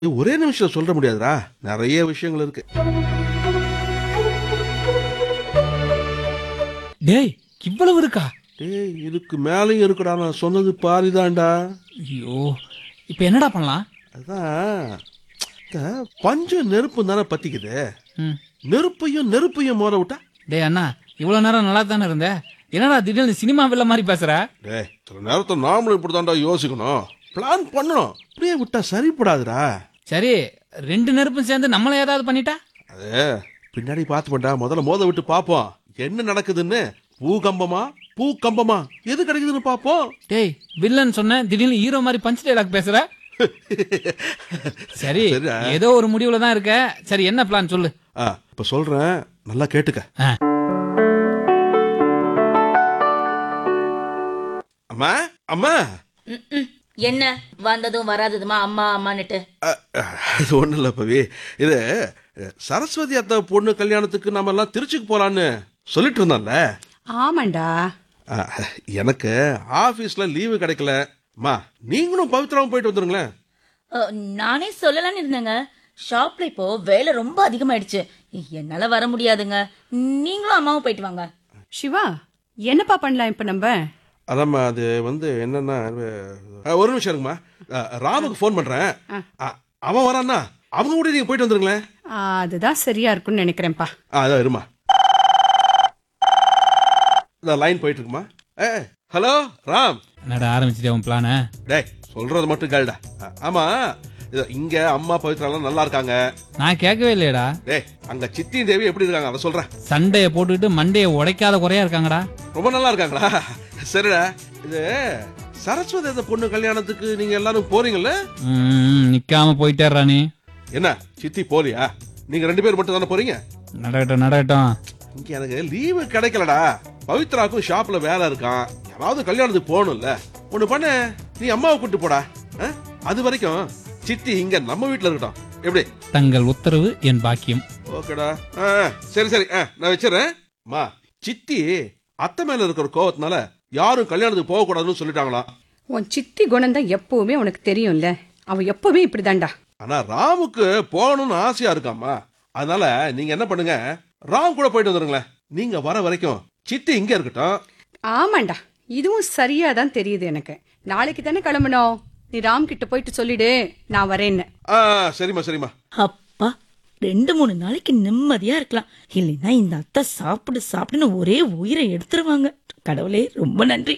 இது ஒரே நிமிஷம் சொல்ல முடியாதுடா நிறைய விஷயங்கள் இருக்கு டேய் இவ்வளவு இருக்கா டேய் இதுக்கு மேலேயும் இருக்குடா நான் சொன்னது பாதிதான்டா ஐயோ இப்போ என்னடா பண்ணலாம் அதான் இந்த பஞ்சம் நெருப்பு தானே பத்திக்குது ம் நெருப்பையும் நெருப்பையும் மோத விட்டா டேய் அண்ணா இவ்வளோ நேரம் நல்லா தானே இருந்த என்னடா திடீர்னு சினிமா வில்ல மாதிரி பேசுற டேய் சில நேரத்தை நாமளும் இப்படி தான்டா யோசிக்கணும் பிளான் பண்ணணும் அப்படியே விட்டா சரிப்படாதுடா சரி ரெண்டு நெருப்பும் சேர்ந்து நம்மள ஏதாவது பண்ணிட்டா அது பின்னாடி பார்த்துப்பண்டா முதல்ல மோத விட்டு பார்ப்போம் என்ன நடக்குதுன்னு பூகம்பமா பூகம்பமா எது கிடைக்குதுன்னு பார்ப்போம் டேய் வில்லன் சொன்ன திடீர்னு ஹீரோ மாதிரி பஞ்ச் டைலாக் பேசுற சரி சரிடா. ஏதோ ஒரு முடிவுல தான் இருக்க சரி என்ன பிளான் சொல்லு ஆ இப்ப சொல்றேன் நல்லா கேட்டுக்க ஆ. அம்மா அம்மா ம்ம். என்ன வந்ததும் வராததுமா அம்மா அம்மான்னுட்டு அ, அ, இது ஒண்ணும் இல்ல பவி இது சரஸ்வதி அத்தை பொண்ணு கல்யாணத்துக்கு நம்ம எல்லாம் திருச்சிக்கு போலான்னு சொல்லிட்டு இருந்தோம்ல ஆமாண்டா ஆ, எனக்கு ஆபீஸ்ல லீவு கிடைக்கல அம்மா நீங்களும் பவித்ராவும் போயிட்டு வந்துருங்களேன் அ, நானே சொல்லலாம்னு இருந்தேங்க ஷாப்ல இப்போ வேலை ரொம்ப அதிகமாயிடுச்சு என்னால வர முடியாதுங்க நீங்களும் அம்மாவும் போயிட்டு வாங்க சிவா என்னப்பா பண்ணலாம் இப்ப நம்ம அதாம்மா அது வந்து என்னன்னா அ, ஒரு நிமிஷம் இருங்கம்மா அ, ராமுக்கு ஃபோன் பண்றேன் அ, அவன் வரான்னா அவங்க கூட நீங்க போயிட்டு வந்துருங்களேன் ஆ, அதுதான் சரியா இருக்கும்னு நினைக்கிறேன்ப்பா ஆ அதான் இருமா இந்த லைன் போயிட்டு இருக்குமா ஏ ஹலோ ராம் என்னடா ஆரம்பிச்சிட்டே உன் பிளான டேய் சொல்றது மட்டும் கேளுடா அ, ஆமா இது இங்க அம்மா பவித்ராலாம் நல்லா இருக்காங்க நான் கேட்கவே இல்லையடா டேய் அங்க சித்தியும் தேவி எப்படி இருக்காங்க அதை சொல்றேன் சண்டையை போட்டுக்கிட்டு மண்டையை உடைக்காத குறையா இருக்காங்கடா ரொம்ப நல்லா இருக்காங்களா சரிடா இது சரஸ்வதி அந்த பொண்ணு கல்யாணத்துக்கு நீங்க எல்லாரும் போறீங்கல்ல ம், நிக்காம போயிட்டேறா நீ என்ன சித்தி போலியா நீங்க ரெண்டு பேர் மட்டும் தானே போறீங்க நடக்கட்டும் நடக்கட்டும் இங்க எனக்கு லீவு கிடைக்கலடா பவித்ராக்கும் ஷாப்ல வேலை இருக்கான் யாராவது கல்யாணத்துக்கு போகணும்ல ஒண்ணு பண்ண நீ அம்மாவை கூட்டு போடா ஆ? அது வரைக்கும் சித்தி இங்க நம்ம வீட்ல இருக்கட்டும் எப்படி தங்கள் உத்தரவு என் பாக்கியம் ஓகேடா ஆ, சரி சரி ஆ, நான் வச்சிடறேன் மா சித்தி அத்தை மேல இருக்கிற கோவத்தினால யாரும் கல்யாணத்துக்கு போக கூடாதுன்னு சொல்லிட்டாங்களாம் உன் சித்தி குணம் தான் எப்பவுமே உனக்கு தெரியும்ல அவ எப்பவுமே இப்படிதான்டா ஆனா ராமுக்கு போகணும்னு ஆசையா இருக்காம்மா அதனால நீங்க என்ன பண்ணுங்க ராம் கூட போயிட்டு வந்துருங்களேன் நீங்க வர வரைக்கும் சித்தி இங்க இருக்கட்டும் ஆமாண்டா இதுவும் சரியா தான் தெரியுது எனக்கு நாளைக்கு தானே கிளம்பணும் நீ ராம் கிட்ட போயிட்டு சொல்லிடு நான் வரேன்னு ஆ சரிம்மா சரிம்மா அப்பா ரெண்டு மூணு நாளைக்கு நிம்மதியா இருக்கலாம் இல்லைன்னா இந்த அத்தை சாப்பிடு சாப்பிடுன்னு ஒரே உயிரை எடுத்துருவாங்க கடவுளே ரொம்ப நன்றி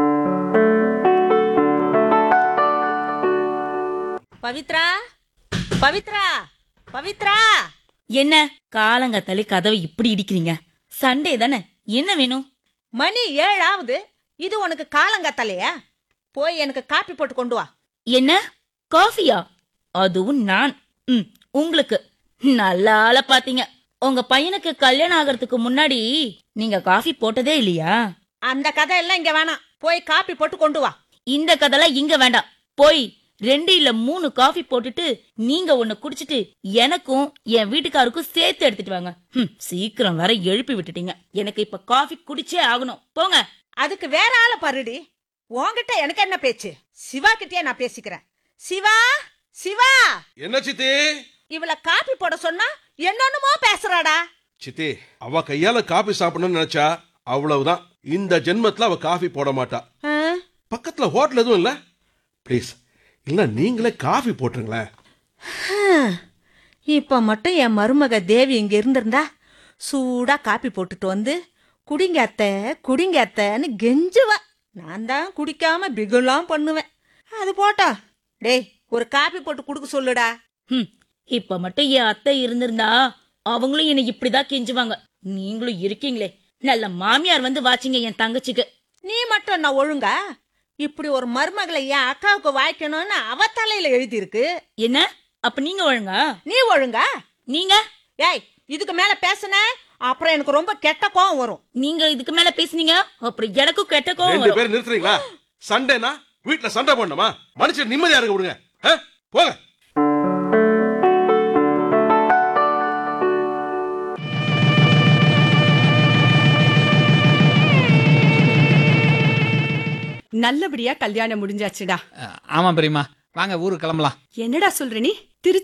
பவித்ரா பவித்ரா பவித்ரா என்ன காலங்கத்தாலே கதவை இப்படி இடிக்கிறீங்க சண்டே தானே என்ன வேணும் மணி ஏழாவது இது உனக்கு காலங்காத்தாலையா போய் எனக்கு காப்பி போட்டு கொண்டு வா என்ன காஃபியா அதுவும் நான் ம் உங்களுக்கு நல்ல ஆள பாத்தீங்க உங்க பையனுக்கு கல்யாணம் ஆகிறதுக்கு முன்னாடி நீங்க காஃபி போட்டதே இல்லையா அந்த கதை எல்லாம் இங்க வேணாம் போய் காப்பி போட்டு கொண்டு வா இந்த கதைலாம் இங்க வேண்டாம் போய் ரெண்டு இல்ல மூணு காஃபி போட்டுட்டு நீங்க ஒண்ணு குடிச்சிட்டு எனக்கும் என் வீட்டுக்காருக்கும் சேர்த்து எடுத்துட்டு வாங்க ம், சீக்கிரம் வேற எழுப்பி விட்டுட்டீங்க எனக்கு இப்ப காஃபி குடிச்சே ஆகணும் போங்க அதுக்கு வேற ஆளை பாருடி உன்கிட்ட எனக்கு என்ன பேச்சு சிவா கிட்டயே நான் பேசிக்கிறேன் சிவா சிவா என்ன சித்தி இவள காப்பி போட சொன்னா என்னென்னமோ பேசுறாடா சித்தி அவ கையால காபி சாப்பிடணும்னு நினைச்சா அவ்வளவுதான் இந்த ஜென்மத்துல அவ காஃபி போட மாட்டா ஆ? பக்கத்துல ஹோட்டல் எதுவும் இல்ல ப்ளீஸ் இல்ல நீங்களே காஃபி போட்டுருங்களேன் இப்ப மட்டும் என் மருமக தேவி இங்க இருந்திருந்தா சூடா காப்பி போட்டுட்டு வந்து குடிங்க அத்தை குடிங்க அத்தைன்னு கெஞ்சுவா நான் தான் குடிக்காம பிகுலாம் பண்ணுவேன் அது போட்டா டேய் ஒரு காப்பி போட்டு குடுக்க சொல்லுடா ம், இப்ப மட்டும் என் அத்தை இருந்திருந்தா அவங்களும் என்னை இப்படிதான் கெஞ்சுவாங்க நீங்களும் இருக்கீங்களே நல்ல மாமியார் வந்து வாச்சிங்க என் தங்கச்சிக்கு நீ மட்டும் நான் ஒழுங்கா இப்படி ஒரு மருமகளை என் அக்காவுக்கு வாய்க்கணும்னு அவ தலையில எழுதியிருக்கு என்ன அப்ப நீங்க ஒழுங்கா நீ ஒழுங்கா நீங்க ஏய் இதுக்கு மேல பேசுன அப்புறம் எனக்கு ரொம்ப கெட்ட கோவம் வரும் நீங்க இதுக்கு மேல பேசுனீங்க அப்புறம் எனக்கும் கெட்ட கோவம் ரெண்டு வரும் பேரும் நிறுத்துறீங்களா சண்டேனா வீட்டுல சண்டை பண்ணணுமா மனுஷன் நிம்மதியா இருக்க விடுங்க ஆ? போங்க நல்லபடியா கல்யாணம் முடிஞ்சாச்சுடா அஹ், ஆமா பெரியம்மா வாங்க ஊருக்கு கிளம்பலாம் என்னடா சொல்ற நீ திருச்சி